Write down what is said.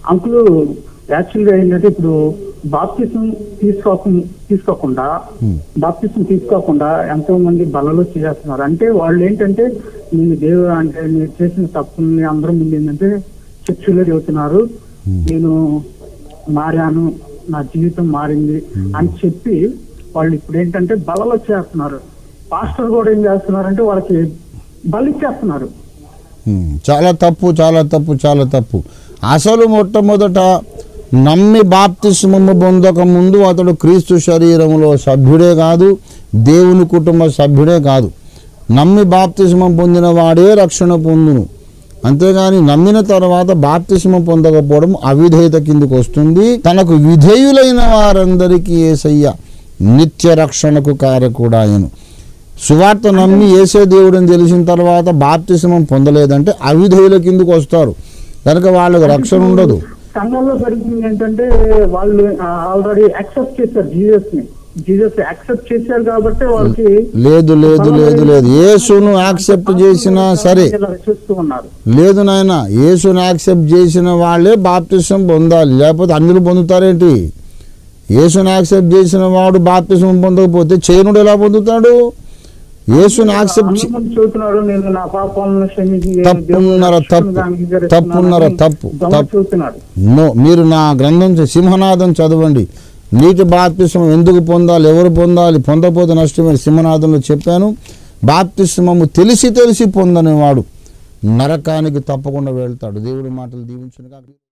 Uncle actual గా ఏంటంటే ఇప్పుడు బాప్తిసం తీసుకోక తీసుకోకుండా బాప్తిసం తీసుకోకుండా ఎంతో మంది బలలో చేస్తున్నారు అంటే వాళ్ళు ఏంటంటే నేను దేవుడు అంటే మీరు చేసిన తప్పుల్ని అందరం ముందు ఏంటంటే చర్చిలో చెబుతున్నారు నేను మారాను నా జీవితం మారింది అని చెప్పి వాళ్ళు ఇప్పుడు ఏంటంటే బలలో చేస్తున్నారు పాస్టర్ కూడా ఏం చేస్తున్నారంటే వాళ్ళకి బలిచ్చేస్తున్నారు ఉమ్, చాలా తప్పు చాలా తప్పు చాలా తప్పు అసలు మొట్టమొదట నమ్మి బాప్తిస్మము పొందక ముందు అతడు క్రీస్తు శరీరంలో సభ్యుడే కాదు దేవుని కుటుంబ సభ్యుడే కాదు నమ్మి బాప్తిస్మం పొందిన వాడే రక్షణ పొందును అంతేగాని నమ్మిన తర్వాత బాప్తిస్మం పొందకపోవడం అవిధేయత కిందకు వస్తుంది తనకు విధేయులైన వారందరికీ ఏసయ్య నిత్య రక్షణకు కారకుడాయను సువార్త నమ్మి ఏసే దేవుడని తెలిసిన తర్వాత బాప్తిస్మం పొందలేదంటే అవిధేయుల కిందకు వస్తారు కనుక వాళ్ళకి రక్షణ ఉండదు సంఘంలో జరిగింది ఏంటంటే వాళ్ళు ఆల్రెడీ యాక్సెప్ట్ చేశారు జీసస్ ని జీసస్ యాక్సెప్ట్ చేశారు కాబట్టి వాళ్ళకి లేదు లేదు లేదు లేదు యేసును యాక్సెప్ట్ చేసినా సరే ఇలా చూస్తూ ఉన్నారు లేదు నాయన యేసును యాక్సెప్ట్ చేసిన వాళ్ళే బాప్తిసం పొందాలి లేకపోతే అన్యులు పొందుతారేంటి యేసును యాక్సెప్ట్ చేసిన వాడు బాప్తిసం పొందకపోతే చేయనుడు ఎలా పొందుతాడు యేసును యాక్సెప్ట్ చే- అందరి ముందు చెబుతున్నాడు నేను నా పాపాలను క్షమించి తప్పున్నర దేవుని తప్పు. రక్షణగా అంగీకరిస్తున్నానని తప్పున్నర తప్పు. దొంగ తప్పు. చెబుతున్నాడు నో మీరు నా గ్రంథం చ- సింహనాదం చదవండి నీటి బాప్తిస్మం ఎందుకు పొందాలి ఎవరు పొందాలి పొందకపోతే నష్టమే సింహనాదంలో చెప్పాను బాప్తిస్మము తెలిసి తెలిసి పొందనివాడు నరకానికి తప్పకుండా వెళ్తాడు దేవుడి మాటలు దీవించునుగా